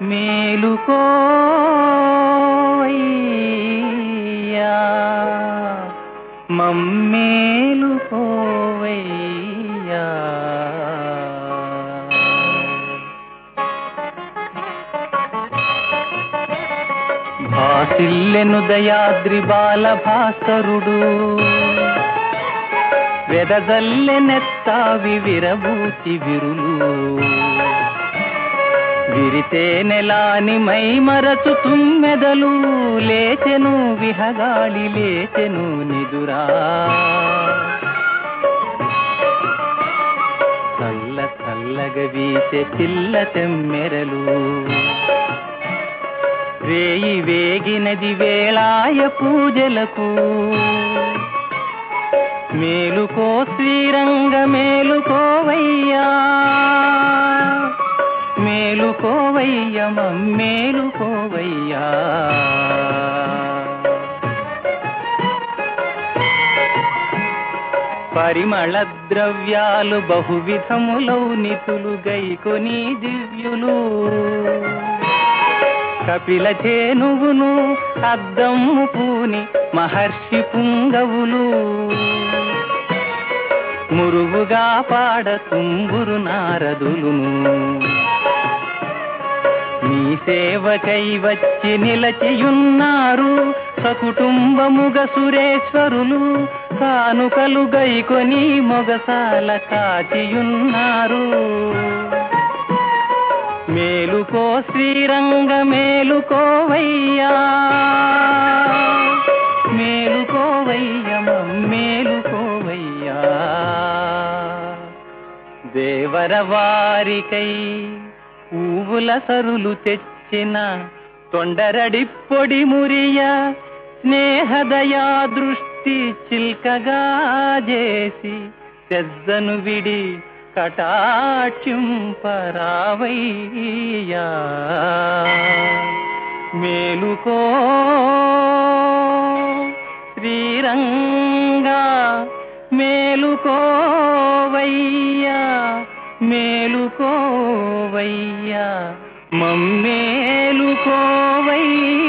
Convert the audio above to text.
మేలుకోవయ్యా మమ్మేలుకోవయ్యా భాసిల్లెను దయాద్రి బాల భాస్కరుడు వెదజల్లెనెత్తావి విరబూచి విరులు విరితే నెలాని మై మరచు తుమ్మెదలు లేచెను విహగాళి లేచెను నిదురా చల్ల చల్లగ వీసే పిల్ల తెమ్మెరలు వేయి వేగినది వేళాయ పూజలకు మేలుకో శ్రీరంగ మేలుకోవయ్యా మేలుకోవయ్య మేలుకోవయ్యా పరిమళ ద్రవ్యాలు బహువిధములౌ నితులు గైకొని దివ్యులు కపిల చేనువును అద్దమ్ము పూని మహర్షి పుంగవులు మురుగుగా పాడ తుంబురు నారదులును మీ సేవకై వచ్చి నిలచియున్నారు సకుటుంబముగ సురేశ్వరులు కానుకలు గైకొని మొగసాల కాచియున్నారు మేలుకో శ్రీరంగ మేలుకోవయ్యా మేలుకోవయ్య మేలుకోవయ్యా దేవర వారికై ఊవుల సరులు తెచ్చిన తొండరడి పొడి మురియ స్నేహదయా దృష్టి చిల్కగా చేసి తెద్దను విడి కటాక్షింపరావయ్యా మేలుకో శ్రీరంగా మేలుకోవయ్యా మేలుకోవయ్యా మమ్మేలుకోవయ్యా